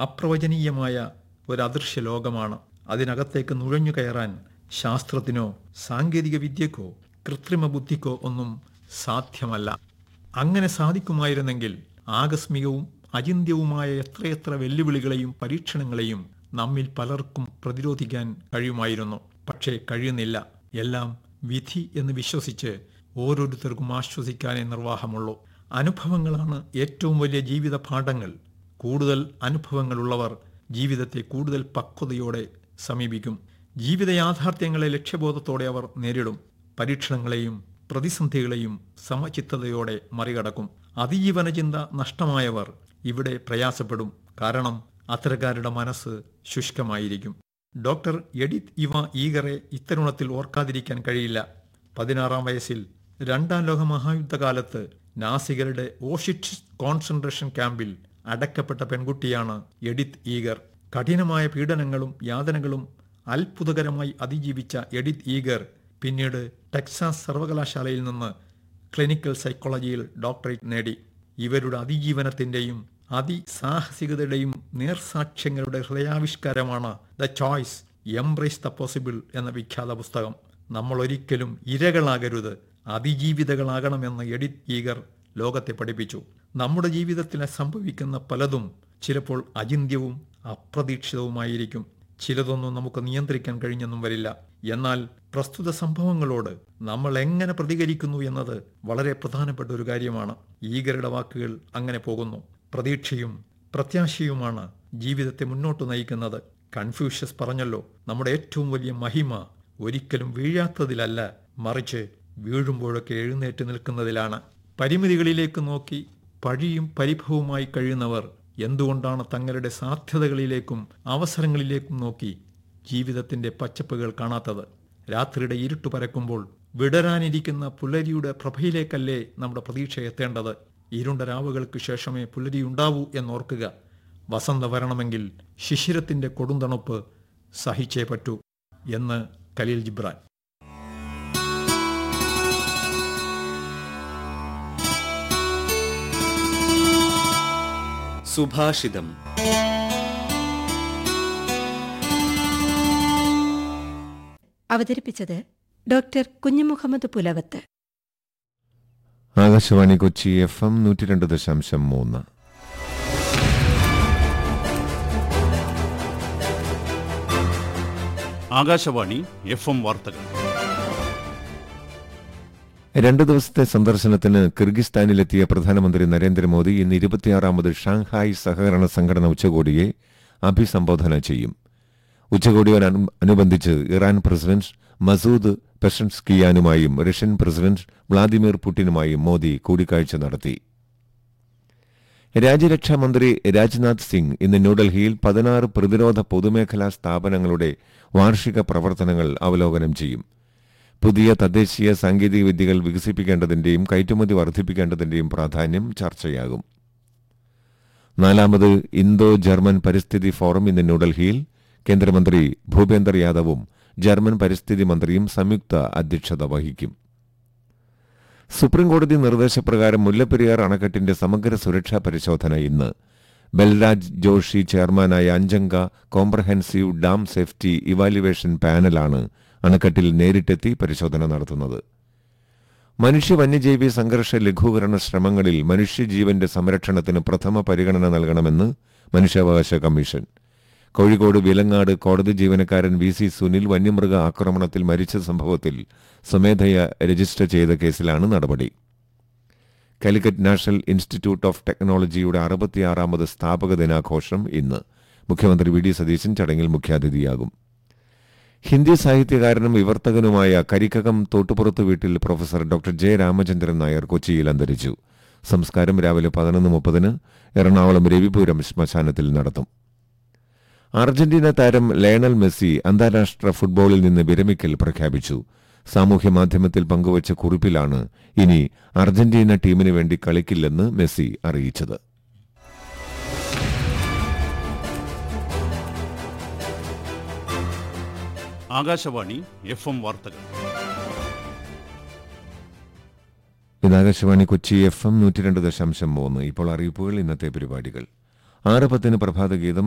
അപ്രവചനീയമായ ഒരു അദൃശ്യ ലോകമാണ് അതിനകത്തേക്ക് നുഴഞ്ഞു കയറാൻ ശാസ്ത്രത്തിനോ സാങ്കേതിക വിദ്യക്കോ കൃത്രിമ ബുദ്ധിക്കോ ഒന്നും സാധ്യമല്ല അങ്ങനെ സാധിക്കുമായിരുന്നെങ്കിൽ ആകസ്മികവും അചിന്ത്യവുമായ എത്രയെത്ര വെല്ലുവിളികളെയും പരീക്ഷണങ്ങളെയും നമ്മിൽ പലർക്കും പ്രതിരോധിക്കാൻ കഴിയുമായിരുന്നു പക്ഷേ കഴിയുന്നില്ല എല്ലാം വിധി എന്ന് വിശ്വസിച്ച് ഓരോരുത്തർക്കും ആശ്വസിക്കാനേ നിർവാഹമുള്ളൂ അനുഭവങ്ങളാണ് ഏറ്റവും വലിയ ജീവിത പാഠങ്ങൾ കൂടുതൽ അനുഭവങ്ങളുള്ളവർ ജീവിതത്തെ കൂടുതൽ പക്വതയോടെ സമീപിക്കും ജീവിത യാഥാർത്ഥ്യങ്ങളെ ലക്ഷ്യബോധത്തോടെ അവർ നേരിടും പരീക്ഷണങ്ങളെയും പ്രതിസന്ധികളെയും സമചിത്തതയോടെ മറികടക്കും അതിജീവന ചിന്ത നഷ്ടമായവർ ഇവിടെ പ്രയാസപ്പെടും കാരണം അത്തരക്കാരുടെ മനസ്സ് ശുഷ്കമായിരിക്കും ഡോക്ടർ എഡിത്ത് ഇവ ഈഗറെ ഇത്തരുണത്തിൽ ഓർക്കാതിരിക്കാൻ കഴിയില്ല പതിനാറാം വയസ്സിൽ രണ്ടാം ലോക മഹായുദ്ധകാലത്ത് നാസികളുടെ ഓഷിറ്റ് കോൺസെൻട്രേഷൻ ക്യാമ്പിൽ അടക്കപ്പെട്ട പെൺകുട്ടിയാണ് എഡിത്ത് ഈഗർ കഠിനമായ പീഡനങ്ങളും യാതനകളും അത്ഭുതകരമായി അതിജീവിച്ച എഡിത്ത് ഈഗർ പിന്നീട് ടെക്സാസ് സർവകലാശാലയിൽ നിന്ന് ക്ലിനിക്കൽ സൈക്കോളജിയിൽ ഡോക്ടറേറ്റ് നേടി ഇവരുടെ അതിജീവനത്തിന്റെയും അതിസാഹസികതയുടെയും നേർസാക്ഷ്യങ്ങളുടെ ഹൃദയാവിഷ്കാരമാണ് the choice embrace the possible എന്ന വിഖ്യാത പുസ്തകം നമ്മൾ ഒരിക്കലും ഇരകളാകരുത് അതിജീവിതകളാകണമെന്ന് എഡിറ്റ് ഈഗർ ലോകത്തെ പഠിപ്പിച്ചു നമ്മുടെ ജീവിതത്തിൽ സംഭവിക്കുന്ന പലതും ചിലപ്പോൾ അചിന്ത്യവും അപ്രതീക്ഷിതവുമായിരിക്കും ചിലതൊന്നും നമുക്ക് നിയന്ത്രിക്കാൻ കഴിഞ്ഞെന്നും വരില്ല എന്നാൽ പ്രസ്തുത സംഭവങ്ങളോട് നമ്മൾ എങ്ങനെ പ്രതികരിക്കുന്നു എന്നത് വളരെ പ്രധാനപ്പെട്ട ഒരു കാര്യമാണ് ഈഗരുടെ വാക്കുകൾ അങ്ങനെ പോകുന്നു പ്രതീക്ഷയും പ്രത്യാശയുമാണ് ജീവിതത്തെ മുന്നോട്ട് നയിക്കുന്നത് കൺഫ്യൂഷ്യസ് പറഞ്ഞല്ലോ നമ്മുടെ ഏറ്റവും വലിയ മഹിമ ഒരിക്കലും വീഴാത്തതിലല്ല മറിച്ച് വീഴുമ്പോഴൊക്കെ എഴുന്നേറ്റ് നിൽക്കുന്നതിലാണ് പരിമിതികളിലേക്ക് നോക്കി പഴിയും പരിഭവവുമായി കഴിയുന്നവർ എന്തുകൊണ്ടാണ് തങ്ങളുടെ സാധ്യതകളിലേക്കും അവസരങ്ങളിലേക്കും നോക്കി ജീവിതത്തിന്റെ പച്ചപ്പുകൾ കാണാത്തത് രാത്രിയുടെ ഇരുട്ട് പരക്കുമ്പോൾ വിടരാനിരിക്കുന്ന പുലരിയുടെ പ്രഭയിലേക്കല്ലേ നമ്മുടെ പ്രതീക്ഷ എത്തേണ്ടത് ഇരുണ്ട രാവുകൾക്ക് ശേഷമേ പുലരി ഉണ്ടാവൂ എന്നോർക്കുക വസന്ത വരണമെങ്കിൽ ശിശിരത്തിന്റെ കൊടുന്തണുപ്പ് സഹിച്ചേ പറ്റൂ എന്ന് കലീൽ ജിബ്രാൻ സുഭാഷിതം അവതരിപ്പിച്ചത് doctor Kunjumuhammed Pulavath Akashvani Kochi F M നൂറ്റി രണ്ട് ദശാംശം മൂന്ന് ആകാശവാണി എഫ് എം വാർത്തകൾ രണ്ടു ദിവസത്തെ സന്ദർശനത്തിന് കിർഗിസ്ഥാനിലെത്തിയ പ്രധാനമന്ത്രി നരേന്ദ്രമോദി ഇന്ന് ഇരുപത്തിയാറാമത് ഷാങ്ഹായ് സഹകരണ സംഘടന ഉച്ചകോടിയെ അഭിസംബോധന ചെയ്യും ഉച്ചകോടിയോടനുബന്ധിച്ച് ഇറാൻ പ്രസിഡന്റ് മസൂദ് പെഷൻസ്കിയാനുമായും റഷ്യൻ പ്രസിഡന്റ് വ്ളാദിമിർ പുടിനുമായും മോദി കൂടിക്കാഴ്ച നടത്തി രാജ്യരക്ഷാ മന്ത്രി രാജ്നാഥ് സിംഗ് ഇന്ന് ന്യൂഡൽഹിയിൽ പതിനാറ് പ്രതിരോധ പൊതുമേഖലാ സ്ഥാപനങ്ങളുടെ വാർഷിക പ്രവർത്തനങ്ങൾ അവലോകനം ചെയ്യും പുതിയ തദ്ദേശീയ സാങ്കേതിക വിദ്യകൾ വികസിപ്പിക്കേണ്ടതിന്റെയും കയറ്റുമതി വർദ്ധിപ്പിക്കേണ്ടതിന്റെയും പ്രാധാന്യം ചർച്ചയാകും നാലാമത് ഇന്തോ ജർമ്മൻ പരിസ്ഥിതി ഫോറം ഇന്ന് ന്യൂഡൽഹിയിൽ കേന്ദ്രമന്ത്രി ഭൂപേന്ദർ യാദവും ജർമ്മൻ പരിസ്ഥിതി മന്ത്രിയും സംയുക്ത അധ്യക്ഷത വഹിക്കും സുപ്രീംകോടതി നിർദ്ദേശപ്രകാരം മുല്ലപ്പെരിയാർ അണക്കെട്ടിന്റെ സമഗ്ര സുരക്ഷാ പരിശോധന ഇന്ന് ബൽരാജ് ജോഷി ചെയർമാനായ അഞ്ചംഗ കോംപ്രഹെൻസീവ് ഡാം സേഫ്റ്റി ഇവാലുവേഷൻ പാനലാണ് അണക്കെട്ടിൽ നേരിട്ടെത്തി പരിശോധന നടത്തുന്നത് മനുഷ്യ വന്യജീവി സംഘർഷ ലഘൂകരണ ശ്രമങ്ങളിൽ മനുഷ്യജീവന്റെ സംരക്ഷണത്തിന് പ്രഥമ പരിഗണന നൽകണമെന്ന് മനുഷ്യാവകാശ കമ്മീഷൻ കോഴിക്കോട് വിലങ്ങാട് കോടതി ജീവനക്കാരൻ വി സി സുനിൽ വന്യമൃഗ ആക്രമണത്തിൽ മരിച്ച സംഭവത്തിൽ സ്വമേധയ രജിസ്റ്റർ ചെയ്ത കേസിലാണ് നടപടി കാലിക്കറ്റ് നാഷണൽ ഇൻസ്റ്റിറ്റ്യൂട്ട് ഓഫ് ടെക്നോളജിയുടെ അറുപത്തിയാറാമത് സ്ഥാപക ദിനാഘോഷം ഇന്ന് മുഖ്യമന്ത്രി വി ഡി സതീശൻ ചടങ്ങിൽ മുഖ്യാതിഥിയാകും ഹിന്ദി സാഹിത്യകാരനും വിവർത്തകനുമായ കരിക്കകം തോട്ടുപുറത്ത് വീട്ടിൽ professor doctor J Ramachandran Nair കൊച്ചിയിൽ അന്തരിച്ചു സംസ്കാരം രാവിലെ പതിനൊന്ന് മുപ്പതിന് എറണാകുളം രവിപുരം ശ്മശാനത്തിൽ നടത്തും അർജന്റീന താരം ലയണൽ മെസ്സി അന്താരാഷ്ട്ര ഫുട്ബോളിൽ നിന്ന് വിരമിക്കൽ പ്രഖ്യാപിച്ചു സാമൂഹ്യ മാധ്യമത്തിൽ പങ്കുവച്ച കുറിപ്പിലാണ് ഇനി അർജന്റീന ടീമിന് വേണ്ടി കളിക്കില്ലെന്ന് മെസ്സി അറിയിച്ചത് ആകാശവാണി എഫ് എം വാർത്തകൾ ഇത് ആകാശവാണി കൊച്ചി എഫ് എം നൂറ്റി രണ്ട് ദശാംശം മൂന്ന് ഇപ്പോൾ അറിയിപ്പുകൾ ഇന്നത്തെ പരിപാടികൾ ആറ് പത്തിന് പ്രഭാതഗീതം